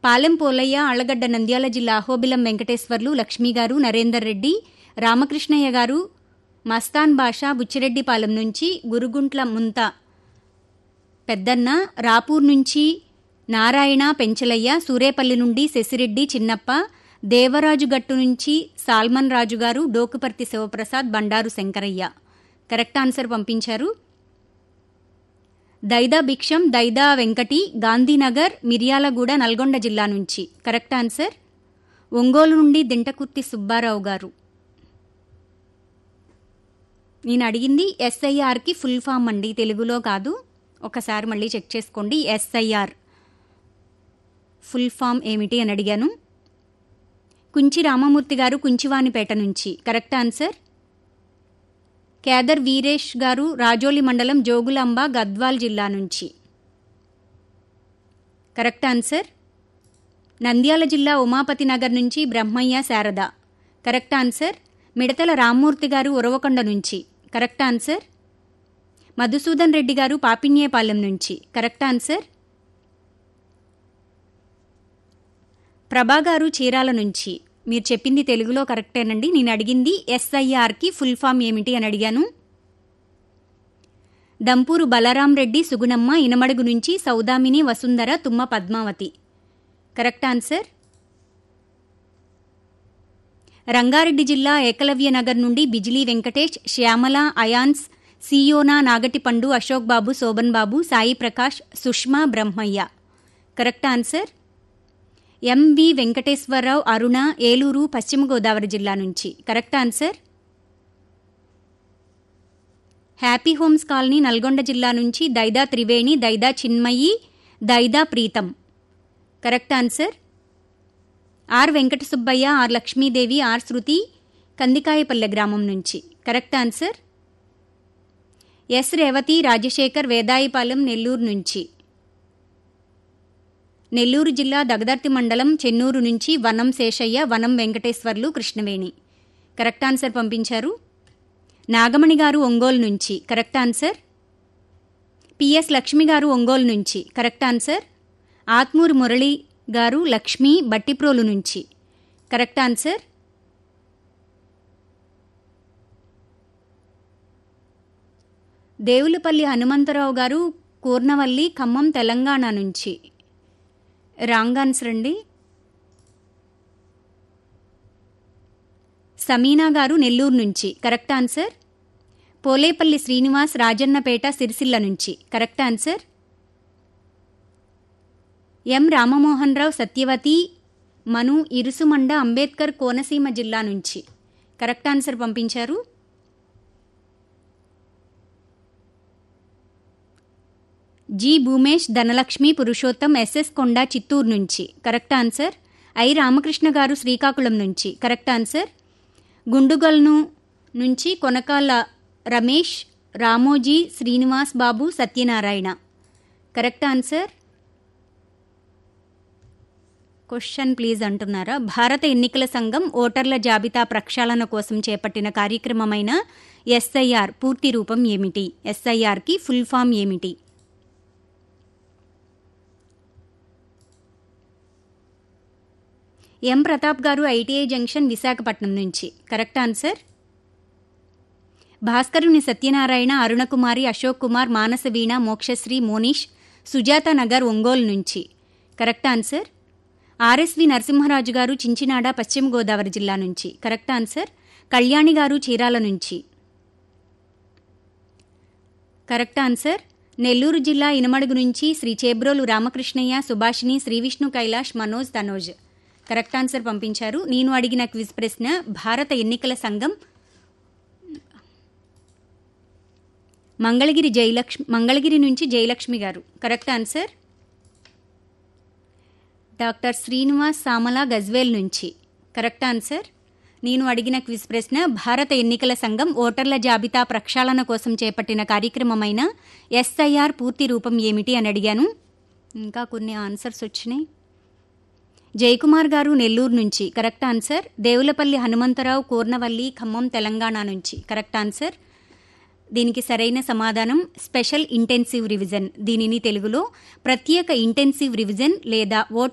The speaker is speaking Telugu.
పాలెం పోలయ్య ఆళ్లగడ్డ నంద్యాల జిల్లా అహోబిలం వెంకటేశ్వర్లు లక్ష్మీ గారు నరేందర్ రెడ్డి రామకృష్ణయ్య గారు మస్తాన్ బాషా బుచ్చిరెడ్డిపాలెం నుంచి గురుగుంట్ల ముంత పెద్దన్న రాపూర్ నుంచి నారాయణ పెంచలయ్య సూరేపల్లి నుండి శశిరెడ్డి చిన్నప్ప దేవరాజు గట్టు నుంచి సాల్మన్ రాజు గారు డోకుపర్తి శివప్రసాద్ బండారు శంకరయ్య కరెక్ట్ ఆన్సర్ పంపించారు దైదా భిక్షం దైదా వెంకటి గాంధీనగర్ మిర్యాలగూడ నల్గొండ జిల్లా నుంచి కరెక్ట్ ఆన్సర్ ఒంగోలు నుండి దింటకుర్తి సుబ్బారావు గారు నేను అడిగింది ఎస్ఐఆర్కి ఫుల్ ఫామ్ అండి తెలుగులో కాదు ఒకసారి మళ్ళీ చెక్ చేసుకోండి ఎస్ఐఆర్ ఫుల్ ఫామ్ ఏమిటి అని అడిగాను కుంచి రామమూర్తి గారు కుంచివానిపేట నుంచి కరెక్ట్ ఆన్సర్ కేదర్ వీరేష్ గారు రాజోలి మండలం జోగులాంబ గద్వాల్ జిల్లా నుంచి కరెక్ట్ ఆన్సర్ నంద్యాల జిల్లా ఉమాపతి నగర్ నుంచి బ్రహ్మయ్య శారద కరెక్ట్ ఆన్సర్ మిడతల రామ్మూర్తి గారు ఉరవకొండ నుంచి కరెక్ట్ ఆన్సర్ మధుసూదన్ రెడ్డి గారు పాపిన్యేపాలెం నుంచి కరెక్ట్ ఆన్సర్ ప్రభా గారు చీరాల నుంచి మీరు చెప్పింది తెలుగులో కరెక్టేనండి నేను అడిగింది ఎస్ఐఆర్కి ఫుల్ ఫామ్ ఏమిటి అని అడిగాను దంపూరు బలరాం రెడ్డి సుగుణమ్మ ఇనమడుగు నుంచి సౌదామిని వసుంధర తుమ్మ పద్మావతి కరెక్ట్ ఆన్సర్ రంగారెడ్డి జిల్లా ఏకలవ్య నగర్ నుండి Bijili Venkatesh Shyamala Ayans Siona Nagatipandu Ashok Babu Shobhan Babu Sai Prakash Sushma Brahmaiah correct answer M V Venkateswararao Aruna Eluru Paschima Godavari జిల్లా నుంచి correct answer happy homes colony Nalgonda జిల్లా నుంచి Daida Triveni Daida Chinmayi Daida Preetham correct answer R Venkata Subbaiah R Lakshmidevi R Shruti Kandikayapalle గ్రామం నుంచి correct answer S Revathi Rajasekhar Vedayipalem Nellore నుంచి నెల్లూరు జిల్లా దగదర్తి మండలం చెన్నూరు నుంచి వనం శేషయ్య వనం వెంకటేశ్వర్లు కృష్ణవేణి కరెక్ట్ ఆన్సర్ పంపించారు నాగమణి గారు ఒంగోలు నుంచి కరెక్ట్ ఆన్సర్ పిఎస్ లక్ష్మి గారు ఒంగోలు నుంచి కరెక్ట్ ఆన్సర్ ఆత్మూరు మురళి గారు లక్ష్మి బట్టిప్రోలు నుంచి కరెక్ట్ ఆన్సర్ దేవులపల్లి హనుమంతరావు గారు కూర్నవల్లి ఖమ్మం తెలంగాణ నుంచి రాంగ్ ఆన్సర్ అండి సమీనా గారు నెల్లూరు నుంచి కరెక్ట్ ఆన్సర్ పోలేపల్లి శ్రీనివాస్ రాజన్నపేట సిరిసిల్ల నుంచి correct answer M Ramamohan Rao Satyavathi Manu Irusumanda Ambedkar Konaseema జిల్లా నుంచి కరెక్ట్ ఆన్సర్ పంపించారు జి భూమేష్ ధనలక్ష్మి పురుషోత్తం ఎస్ఎస్ కొండ చిత్తూరు నుంచి కరెక్ట్ ఆన్సర్ ఐ రామకృష్ణ గారు శ్రీకాకుళం నుంచి కరెక్ట్ ఆన్సర్ గుండుగల్ను నుంచి Konakala Ramesh Ramoji Srinivas Babu Satyanarayana correct answer question please అంటున్నారా భారత ఎన్నికల సంఘం ఓటర్ల జాబితా ప్రక్షాళన కోసం చేపట్టిన కార్యక్రమమైన ఎస్ఐఆర్ పూర్తి రూపం ఏమిటి ఎస్ఐఆర్కి ఫుల్ ఫామ్ ఏమిటి ఎం ప్రతాప్ గారు ఐటీఐ జంక్షన్ విశాఖపట్నం నుంచి కరెక్ట్ ఆన్సర్ భాస్కరుని సత్యనారాయణ అరుణకుమారి అశోక్ కుమార్ మానసవీణ మోక్షశ్రీ మోనీష్ సుజాత నగర్ ఒంగోలు నుంచి కరెక్ట్ ఆన్సర్ ఆర్ఎస్వి నరసింహరాజు గారు చించినాడ పశ్చిమ గోదావరి జిల్లా నుంచి కరెక్ట్ ఆన్సర్ కళ్యాణి గారు చీరాల నుంచి కరెక్ట్ ఆన్సర్ నెల్లూరు జిల్లా ఇనమడుగు నుంచి శ్రీ చేబ్రోలు రామకృష్ణయ్య సుభాషిణి శ్రీవిష్ణు కైలాష్ మనోజ్ తనోజ్ కరెక్ట్ ఆన్సర్ పంపించారు నేను అడిగిన క్విజ్ ప్రశ్న భారత ఎన్నికల సంఘం మంగళగిరి జయలక్ష్మి మంగళగిరి నుంచి Jayalakshmi garu correct answer doctor Srinivas Samala Gajwel నుంచి కరెక్ట్ ఆన్సర్ నేను అడిగిన క్విజ్ ప్రశ్న భారత ఎన్నికల సంఘం ఓటర్ల జాబితా ప్రక్షాళన కోసం చేపట్టిన కార్యక్రమమైన ఎస్ఐఆర్ పూర్తి రూపం ఏమిటి అని అడిగాను ఇంకా కొన్ని ఆన్సర్స్ వచ్చినాయి జయకుమార్ గారు నెల్లూరు నుంచి కరెక్ట్ ఆన్సర్ దేవులపల్లి హనుమంతరావు కూర్నవల్లి ఖమ్మం తెలంగాణ నుంచి కరెక్ట్ ఆన్సర్ దీనికి సరైన సమాధానం స్పెషల్ ఇంటెన్సివ్ రివిజన్ దీనిని తెలుగులో ప్రత్యేక ఇంటెన్సివ్ రివిజన్ లేదా ఓటర్